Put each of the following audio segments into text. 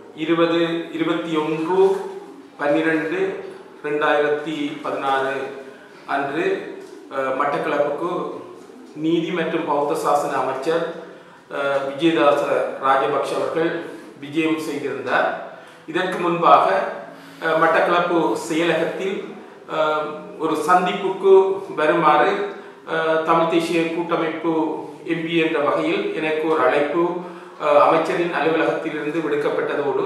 இருபது இருபத்தி ஒன்று பன்னிரெண்டு ரெண்டாயிரத்தி பதினாறு அன்று அஹ், மட்டக்களப்புக்கு நீதி மற்றும் பௌத்த சாசன அமைச்சர் அஹ், விஜயதாச ராஜபக்ஷ அவர்கள் விஜயம் செய்திருந்தார் இதற்கு முன்பாக அஹ், மட்டக்களப்பு செயலகத்தில் அஹ், ஒரு சந்திப்புக்கு வருமாறு அஹ், தமிழ் தேசிய கூட்டமைப்பு எம்பி என்ற வகையில் எனக்கு ஒரு அழைப்பு அஹ், அமைச்சரின் அலுவலகத்திலிருந்து விடுக்கப்பட்டதோடு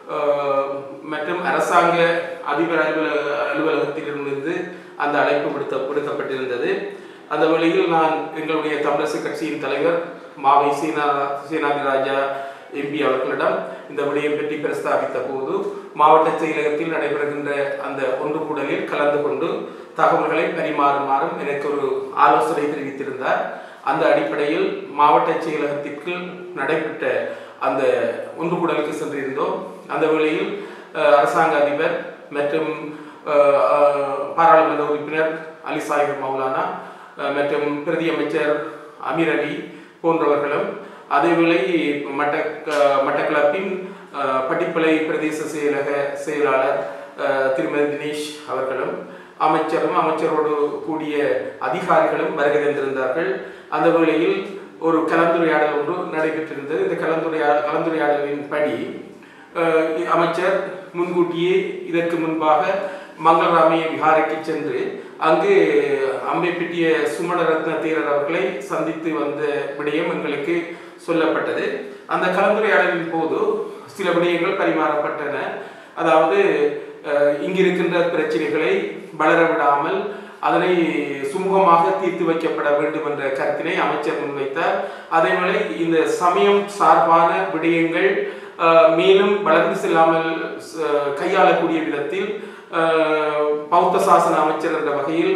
அஹ், மற்றும் அரசாங்க அதிபர் அலுவலக அலுவலகத்திலிருந்து அந்த அழைப்பு விடுத்த விடுக்கப்பட்டிருந்தது அந்த வழியில் நான் எங்களுடைய தமிழரசு கட்சியின் தலைவர் மாவை சீனா சீனாதி ராஜா எம்பி அவர்களிடம் இந்த விடயம் பற்றி பிரஸ்தாபித்த போது மாவட்ட செயலகத்தில் நடைபெறுகின்ற அந்த ஒன்று கூடலில் கலந்து கொண்டு தகவல்களை பரிமாறுமாறும் எனக்கு ஒரு ஆலோசனை தெரிவித்திருந்தார் அந்த அடிப்படையில் மாவட்ட செயலகத்திற்கு நடைபெற்ற அந்த ஒன்று கூடலுக்கு சென்றிருந்தோம் அந்த வேளையில் அஹ், அரசாங்க அதிபர் மற்றும் அஹ், அஹ், பாராளுமன்ற உறுப்பினர் அலி சாஹிப் மௌலானா அஹ், மற்றும் பிரதி அமைச்சர் அமீர் அலி போன்றவர்களும் அதேவேளை மட்ட மட்டக்களப்பின் அஹ், பட்டிப்பளை பிரதேச செயலக செயலாளர் அஹ், திருமதி தினேஷ் அவர்களும் அமைச்சரும் அமைச்சரோடு கூடிய அதிகாரிகளும் வருகை தந்திருந்தார்கள் அந்த வேளையில் ஒரு கலந்துரையாடல் ஒன்று நடைபெற்றிருந்தது இந்த கலந்துரையா கலந்துரையாடலின் படி அஹ், அமைச்சர் முன்கூட்டியே இதற்கு முன்பாக மங்களராமிய விஹாரைக்கு சென்று அங்கு அம்பைப்பட்டிய சுமணரத்ன தேரர் அவர்களை சந்தித்து வந்த விடயம் எங்களுக்கு சொல்லப்பட்டது அந்த கலந்துரையாடலின் போது சில விடயங்கள் பரிமாறப்பட்டன அதாவது அஹ், இங்கிருக்கின்ற பிரச்சனைகளை வளர விடாமல் அதனை சுமூகமாக தீர்த்து வைக்கப்பட வேண்டும் என்ற கருத்தினை அமைச்சர் முன்வைத்தார் அதேவேளை இந்த சமயம் சார்பான விடயங்கள் அஹ், மேலும் வளர்ந்து செல்லாமல் அஹ், கையாளக்கூடிய விதத்தில் அஹ், பௌத்த சாசன அமைச்சர் என்ற வகையில்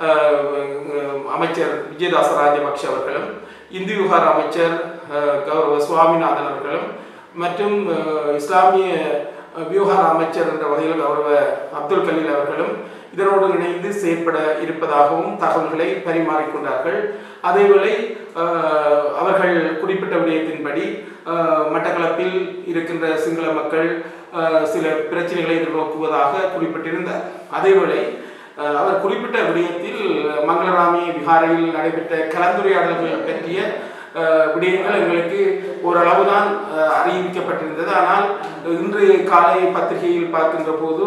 அஹ், அமைச்சர் விஜயதாச ராஜபக்ஷ அவர்களும் இந்து விவகார அமைச்சர் அஹ், கௌரவ சுவாமிநாதன் அவர்களும் மற்றும் அஹ், இஸ்லாமிய அஹ், விவகார அமைச்சர் என்ற வகையில் கௌரவ அப்துல் கலீல் அவர்களும் இதனோடு இணைந்து செயற்பட இருப்பதாகவும் தகவல்களை பரிமாறிக்கொண்டார்கள் அதேவேளை அஹ், அவர்கள் குறிப்பிட்ட விடயத்தின்படி அஹ், மட்டக்களப்பில் இருக்கின்ற சிங்கள மக்கள் அஹ், சில பிரச்சனைகளை எதிர்நோக்குவதாக குறிப்பிட்டிருந்தார் அதேவேளை அஹ், அவர் குறிப்பிட்ட விடயத்தில் மங்களராமி விஹாரையில் நடைபெற்ற கலந்துரையாடல்கள் பற்றிய அஹ், விடயங்கள் எங்களுக்கு ஓரளவுதான் அஹ், அறிவிக்கப்பட்டிருந்தது ஆனால் இன்று காலை பத்திரிகையில் பார்க்கின்ற போது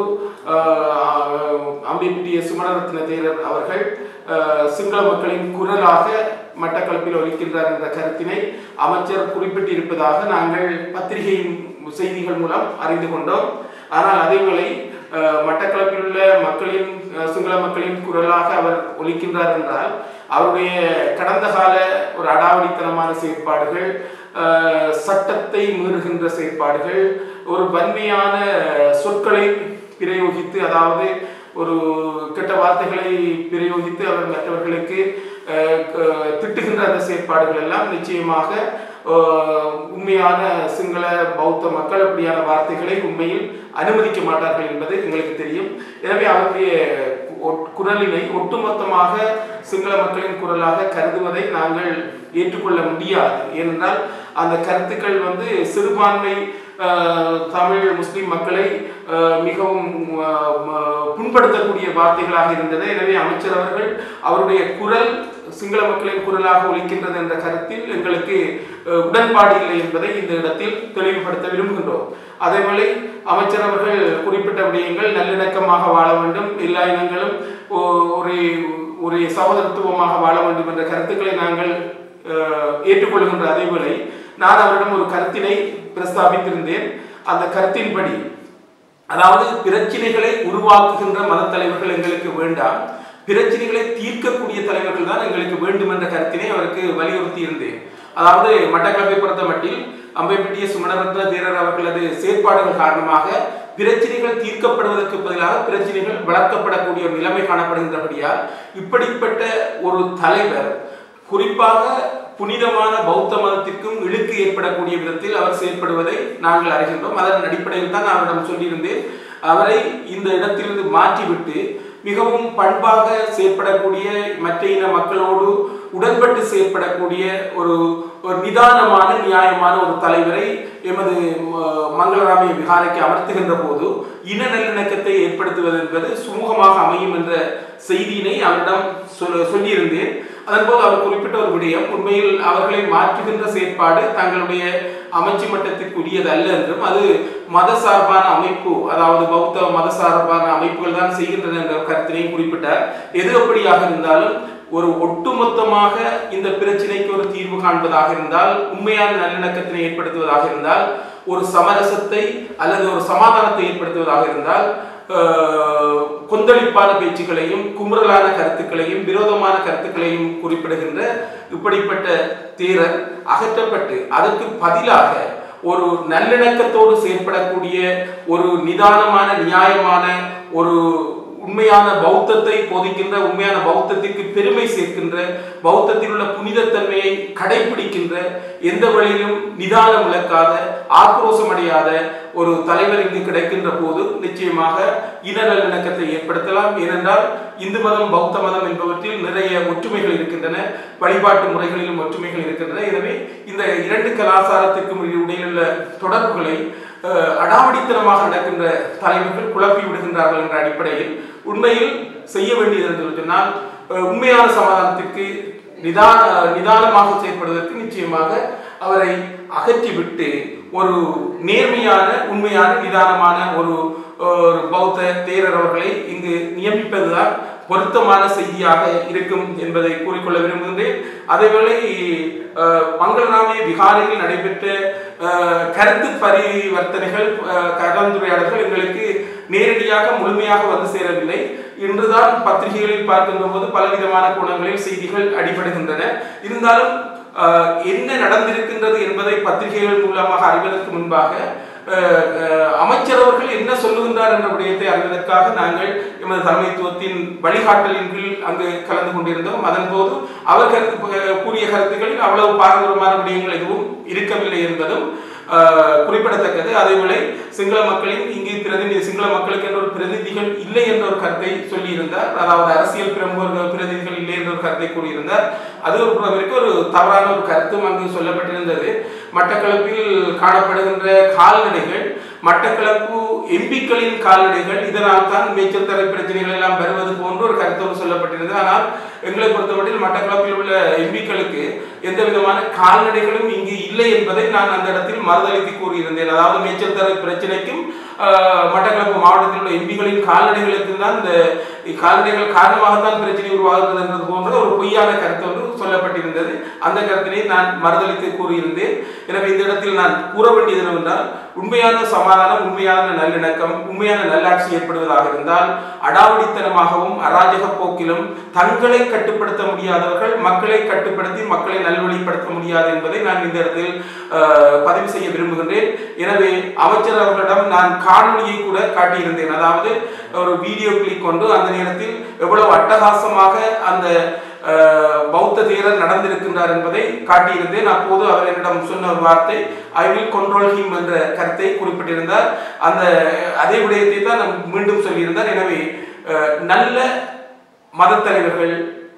அஹ், அம்பிப்பிட்டிய சுமணரத்ன தேரர் அவர்கள் அஹ், சிங்கள மக்களின் குரலாக மட்டக்களப்பில் ஒலிக்கின்றார் என்ற கருத்தினை அமைச்சர் குறிப்பிட்டிருப்பதாக நாங்கள் பத்திரிகையின் செய்திகள் மூலம் அறிந்து கொண்டோம் ஆனால் அதேவேளை அஹ், மட்டக்களப்பில் உள்ள மக்களின் அஹ், சிங்கள மக்களின் குரலாக அவர் ஒலிக்கின்றார் என்றால் அவருடைய கடந்த கால ஒரு அடாவடித்தனமான செயற்பாடுகள் அஹ், சட்டத்தை மீறுகின்ற செயற்பாடுகள் ஒரு வன்மையான சொற்களை பிரயோகித்து அதாவது ஒரு கெட்ட வார்த்தைகளை பிரயோகித்து அவர் மற்றவர்களுக்கு அஹ், க- திட்டுகின்ற அந்த செயற்பாடுகள் எல்லாம் நிச்சயமாக அஹ், உண்மையான சிங்கள பௌத்த மக்கள் அப்படியான வார்த்தைகளை உண்மையில் அனுமதிக்க மாட்டார்கள் என்பது எங்களுக்கு தெரியும் எனவே அவருடைய ஒட்- குரலினை ஒட்டுமொத்தமாக சிங்கள மக்களின் குரலாக கருதுவதை நாங்கள் ஏற்றுக்கொள்ள முடியாது ஏனென்றால் அந்த கருத்துக்கள் வந்து சிறுபான்மை அஹ், தமிழ் முஸ்லிம் மக்களை அஹ், மிகவும் அஹ், ம- புண்படுத்தக்கூடிய வார்த்தைகளாக இருந்தது எனவே அமைச்சர் அவர்கள் அவருடைய குரல் சிங்கள மக்களின் குரலாக ஒலிக்கின்றது என்ற கருத்தில் எங்களுக்கு அஹ், உடன்பாடு இல்லை என்பதை இந்த இடத்தில் தெளிவுபடுத்த விரும்புகின்றோம் அதேவேளை அமைச்சர் அவர்கள் குறிப்பிட்ட விடயங்கள் நல்லிணக்கமாக வாழ வேண்டும் எல்லா இனங்களும் ஒ- ஒரு ஒரு சகோதரத்துவமாக வாழ வேண்டும் என்ற கருத்துக்களை நாங்கள் அஹ், ஏற்றுக்கொள்கின்ற அதேவேளை நான் அவரிடம் ஒரு கருத்தினை பிரஸ்தாபித்திருந்தேன் அந்த கருத்தின்படி அதாவது பிரச்சனைகளை உருவாக்குகின்ற மத தலைவர்கள் எங்களுக்கு வேண்டாம் பிரச்சனைகளை தீர்க்கக்கூடிய தலைவர்கள் தான் எங்களுக்கு வேண்டும் என்ற கருத்தினை அவருக்கு வலியுறுத்தி இருந்தேன் அதாவது மட்டக்களப்பை பொறுத்த மட்டில் அம்பைப்பட்டிய சுமணரத்ன தேரர் அவர்களது செயற்பாடுகள் காரணமாக பிரச்சனைகள் தீர்க்கப்படுவதற்கு பதிலாக பிரச்சனைகள் வளர்க்கப்படக்கூடிய ஒரு நிலைமை காணப்படுகின்றபடியால் இப்படிப்பட்ட ஒரு தலைவர் குறிப்பாக புனிதமான பௌத்த மதத்திற்கும் இழுக்கு ஏற்படக்கூடிய விதத்தில் அவர் செயல்படுவதை நாங்கள் அறிகின்றோம் அதன் அடிப்படையில் தான் நான் அவரிடம் சொல்லியிருந்தேன் அவரை இந்த இடத்திலிருந்து மாற்றிவிட்டு மிகவும் பண்பாக செயற்படக்கூடிய மற்ற இன மக்களோடு உடன்பட்டு செயற்படக்கூடிய ஒரு ஒரு நிதானமான நியாயமான ஒரு தலைவரை எமது ம- மங்களராமிய விகாரைக்கு அமர்த்துகின்ற போது இன நல்லிணக்கத்தை ஏற்படுத்துவது என்பது சுமூகமாக அமையும் என்ற செய்தியினை அவரிடம் சொல் சொல்லியிருந்தேன் அதன்போது அவர் குறிப்பிட்ட ஒரு விடயம் உண்மையில் அவர்களை மாற்றுகின்ற செயற்பாடு தங்களுடைய அமைச்சு மட்டத்திற்கு உரியது அல்ல என்றும் அது மத சார்பான அமைப்பு அதாவது பௌத்த மத சார்பான அமைப்புகள் தான் செய்கின்றன என்ற கருத்தினையும் குறிப்பிட்டார் எது அப்படியாக இருந்தாலும் ஒரு ஒட்டுமொத்தமாக இந்த பிரச்சனைக்கு ஒரு தீர்வு காண்பதாக இருந்தால் உண்மையான நல்லிணக்கத்தினை ஏற்படுத்துவதாக இருந்தால் ஒரு சமரசத்தை அல்லது ஒரு சமாதானத்தை ஏற்படுத்துவதாக இருந்தால் ஆஹ், கொந்தளிப்பான பேச்சுக்களையும் குமுறலான கருத்துக்களையும் விரோதமான கருத்துக்களையும் குறிப்பிடுகின்ற இப்படிப்பட்ட தேரர் அகற்றப்பட்டு அதற்கு பதிலாக ஒரு நல்லிணக்கத்தோடு செயற்படக்கூடிய ஒரு நிதானமான நியாயமான ஒரு உண்மையான பௌத்தத்தை போதிக்கின்ற உண்மையான பௌத்தத்திற்கு பெருமை சேர்க்கின்ற பௌத்தத்தில் உள்ள புனிதத்தன்மையை கடைபிடிக்கின்ற எந்த வழியிலும் நிதானம் இழக்காத ஆக்ரோஷம் அடையாத ஒரு தலைவர் இங்கு கிடைக்கின்ற போது நிச்சயமாக இன நல்லிணக்கத்தை ஏற்படுத்தலாம் ஏனென்றால் இந்து மதம் பௌத்த மதம் என்பவற்றில் நிறைய ஒற்றுமைகள் இருக்கின்றன வழிபாட்டு முறைகளிலும் ஒற்றுமைகள் இருக்கின்றன எனவே இந்த இரண்டு கலாச்சாரத்திற்கும் இடையிலுள்ள தொடர்புகளை அஹ், அடாவடித்தனமாக நடக்கின்ற தலைவர்கள் குழப்பி விடுகின்றார்கள் என்ற அடிப்படையில் உண்மையில் செய்ய வேண்டியது என்று சொன்னால் அஹ், உண்மையான சமாதானத்திற்கு நிதான நிதானமாக செயற்படுவதற்கு நிச்சயமாக அவரை அகற்றிவிட்டு ஒரு நேர்மையான உண்மையான நிதானமான ஒரு ஒரு பௌத்த தேரர் அவர்களை இங்கு நியமிப்பதுதான் பொருத்தமான செய்தியாக இருக்கும் என்பதை கூறிக்கொள்ள விரும்புகின்றேன் அதேவேளை அஹ், மங்களராமிய விகாரையில் நடைபெற்ற அஹ், கருத்து பரிவர்த்தனைகள் அஹ், கலந்துரையாடல்கள் எங்களுக்கு நேரடியாக முழுமையாக வந்து சேரவில்லை இன்றுதான் பத்திரிகைகளில் பார்க்கின்ற போது பலவிதமான கோணங்களில் செய்திகள் அடிபடுகின்றன இருந்தாலும் அஹ், என்ன நடந்திருக்கின்றது என்பதை பத்திரிகைகள் மூலமாக அறிவதற்கு முன்பாக அஹ், அஹ், அமைச்சர் அவர்கள் என்ன சொல்லுகின்றார் என்ற விடயத்தை அறிவதற்காக நாங்கள் எமது தலைமைத்துவத்தின் வழிகாட்டலின் கீழ் அங்கு கலந்து கொண்டிருந்தோம் அதன் போது அவர் கருத்து அஹ், கூறிய கருத்துக்களில் அவ்வளவு பாரம்பரியமான விடயங்கள் எதுவும் இருக்கவில்லை என்பதும் அஹ், குறிப்பிடத்தக்கது அதேவேளை சிங்கள மக்களின் இங்கு பிரதிநிதி சிங்கள மக்களுக்கு என்ற ஒரு பிரதிநிதிகள் இல்லை என்ற ஒரு கருத்தை சொல்லியிருந்தார் அதாவது அரசியல் பிரமுகர்கள் பிரதிநிதிகள் இல்லை என்ற ஒரு கருத்தை கூறியிருந்தார் அது ஒரு புறம் இருக்க ஒரு தவறான ஒரு கருத்தும் அங்கு சொல்லப்பட்டிருந்தது மட்டக்களப்பில் காணப்படுகின்ற கால்நடைகள் மட்டக்களப்பு எம்பிக்களின் கால்நடைகள் இதனால் தான் மேய்ச்சல் தரை பிரச்சனைகள் எல்லாம் வருவது போன்று ஒரு கருத்தோடு சொல்லப்பட்டிருந்தது ஆனால் எங்களை பொறுத்தமட்டில் மட்டக்களப்பில் உள்ள எம்பிக்களுக்கு எந்த விதமான கால்நடைகளும் இங்கு இல்லை என்பதை நான் அந்த இடத்தில் மறுதளித்து கூறியிருந்தேன் அதாவது மேய்ச்சல் தரை பிரச்சனைக்கும் ஆஹ், மட்டக்களப்பு மாவட்டத்தில் உள்ள எம்பிகளின் கால்நடைகளுக்கு தான் இந்த கால்நடைகள் காரணமாகத்தான் பிரச்சனை உருவாகிறது என்பது போன்ற ஒரு பொய்யான கருத்து ஒன்று சொல்லப்பட்டிருந்தது அந்த கருத்தினை நான் மறுதளித்து கூறியிருந்தேன் எனவே இந்த இடத்தில் நான் கூற வேண்டியது என்னவென்றால் உண்மையான சமாதானம் உண்மையான நல்லிணக்கம் உண்மையான நல்லாட்சி ஏற்படுவதாக இருந்தால் அடாவடித்தனமாகவும் அராஜக போக்கிலும் தங்களை கட்டுப்படுத்த முடியாதவர்கள் மக்களை கட்டுப்படுத்தி மக்களை நல்வழிப்படுத்த முடியாது என்பதை நான் இந்த இடத்தில் அஹ், பதிவு செய்ய விரும்புகின்றேன் எனவே அமைச்சர் அவர்களிடம் நான் காணொளியை கூட காட்டியிருந்தேன் அதாவது ஒரு வீடியோ கிளிக் கொண்டு அந்த நேரத்தில் எவ்வளவு அட்டகாசமாக அந்த அஹ், பௌத்த தேரர் நடந்திருக்கின்றார் என்பதை காட்டியிருந்தேன் அப்போது அவர் என்னிடம் சொன்ன ஒரு வார்த்தை ஐ வில் control him என்ற கருத்தை குறிப்பிட்டிருந்தார் அந்த அதே விடயத்தை தான் நான் மீண்டும் சொல்லியிருந்தார் எனவே அஹ், நல்ல மதத் தலைவர்கள்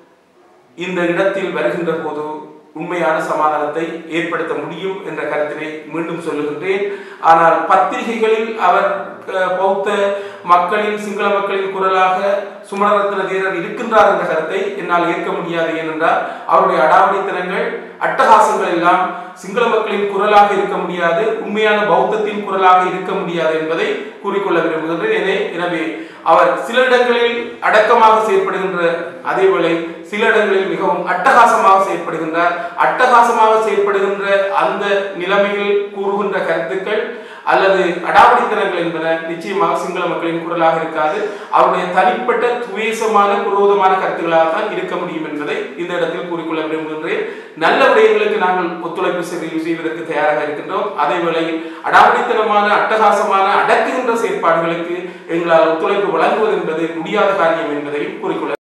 இந்த இடத்தில் வருகின்ற போது உண்மையான சமாதானத்தை ஏற்படுத்த முடியும் என்ற கருத்தினை மீண்டும் சொல்லுகின்றேன் ஆனால் பத்திரிகைகளில் அவர் அஹ், பௌத்த மக்களின் சிங்கள மக்களின் குரலாக சுமணரத்ன தேரர் இருக்கின்றார் என்ற கருத்தை என்னால் ஏற்க முடியாது ஏனென்றால் அவருடைய அடாவடித்தனங்கள் அட்டகாசங்கள் எல்லாம் சிங்கள மக்களின் குரலாக இருக்க முடியாது உண்மையான பௌத்தத்தின் குரலாக இருக்க முடியாது என்பதை கூறிக்கொள்ள விரும்புகின்றேன் எனவே எனவே அவர் சில இடங்களில் அடக்கமாக செயற்படுகின்ற அதேவேளை சில இடங்களில் மிகவும் அட்டகாசமாக செயற்படுகின்றார் அட்டகாசமாக செயற்படுகின்ற அந்த நிலைமையில் கூறுகின்ற கருத்துக்கள் அல்லது அடாவடித்தனங்கள் என்பன நிச்சயமாக சிங்கள மக்களின் குரலாக இருக்காது அவருடைய தனிப்பட்ட துவேசமான குரோதமான கருத்துக்களாக தான் இருக்க முடியும் என்பதை இந்த இடத்தில் கூறிக்கொள்ள விரும்புகின்றேன் நல்ல விடயங்களுக்கு நாங்கள் ஒத்துழைப்பு செய்~ செய்வதற்கு தயாராக இருக்கின்றோம் அதே வேளையில் அடாவடித்தனமான அட்டகாசமான அடக்குகின்ற செயற்பாடுகளுக்கு எங்களால் ஒத்துழைப்பு வழங்குவது என்பது முடியாத காரியம் என்பதையும் கூறிக்கொள்ள